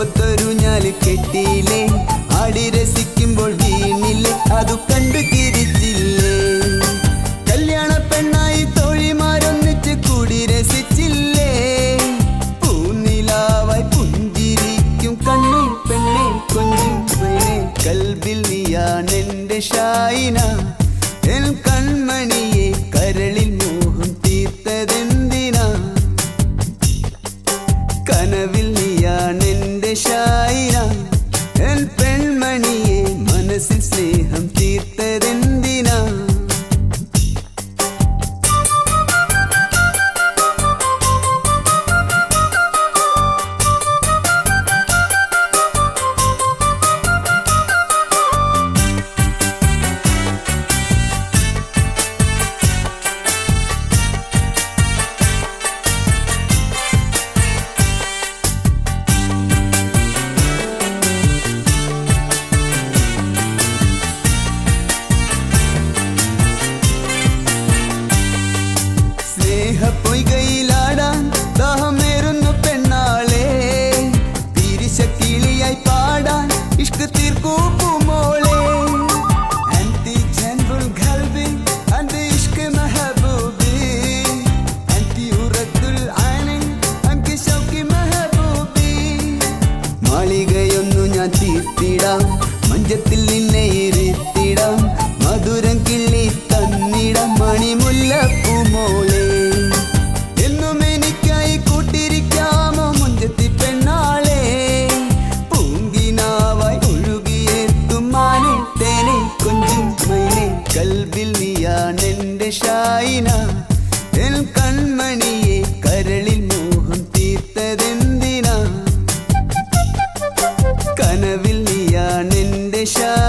മുഖത്തൊരു ഞാല് കെട്ടിയില്ലേ ആടി രസിക്കുമ്പോൾ വീണില്ലേ അതു കണ്ടു ചിരിച്ചില്ലേ കല്യാണ പെണ്ണായി തോഴിമാരൊന്നിച്ച് കൂടി രസിച്ചില്ലേ പൂനിലാവായി പുഞ്ചിരിക്കും കണ്ണേ പെണ്ണെ കൊഞ്ചും പെണ്ണെ കൽബിൽ നീയാണെന്റെ ഷായിന എൻ കൺമണിയെ കരളിൽ മോഹം തീർത്തതെന്തിനാ കനവിൽ നീയാണെന്റെ ഷായിന എൻ പെൺമണിയെ മനസ്സിൽ സ്നേഹം തീർത്തതെന്തിനാ സ്നേഹ പൊയ്കയിലാടാൻ ദാഹമേറുന്നു പെണ്ണാളെ തിരിശ കിളിയായി പാടാൻ ഇഷ്ക് തീർക്കൂപ്പുമോളെ അന്തി ജൻബുൽ ഖൽബി അന്തി ഇഷ്ക് മെഹബൂബി അന്തി ഉറത്തുൽ ഐനി അൻകി ഷൗക്കി മെഹബൂബി മാളികയൊന്നു ഞാൻ തീർത്തിടാം മഞ്ചത്തിൽ നിന്നെ ഇരുത്തിടാം മധുരം കിള്ളി തന്നിടാം മണിമുല്ലപ്പൂമോളെ എന്നും എനിക്കായി കൂട്ടിരിക്കാമോ മുഞ്ചത്തി പെണ്ണാളെ പൂങ്കിനാവായി ഒഴുകിയെത്തും മാനെ തേനെ കൊഞ്ചും മൈനെ കൽബിൽ നീയാണെന്റെ ഷായിന എൻ കൺമണിയെ കരളിൽ മോഹം തീർത്തതെന്തിനാ കനവിൽ നീയാണെന്റെ ഷാ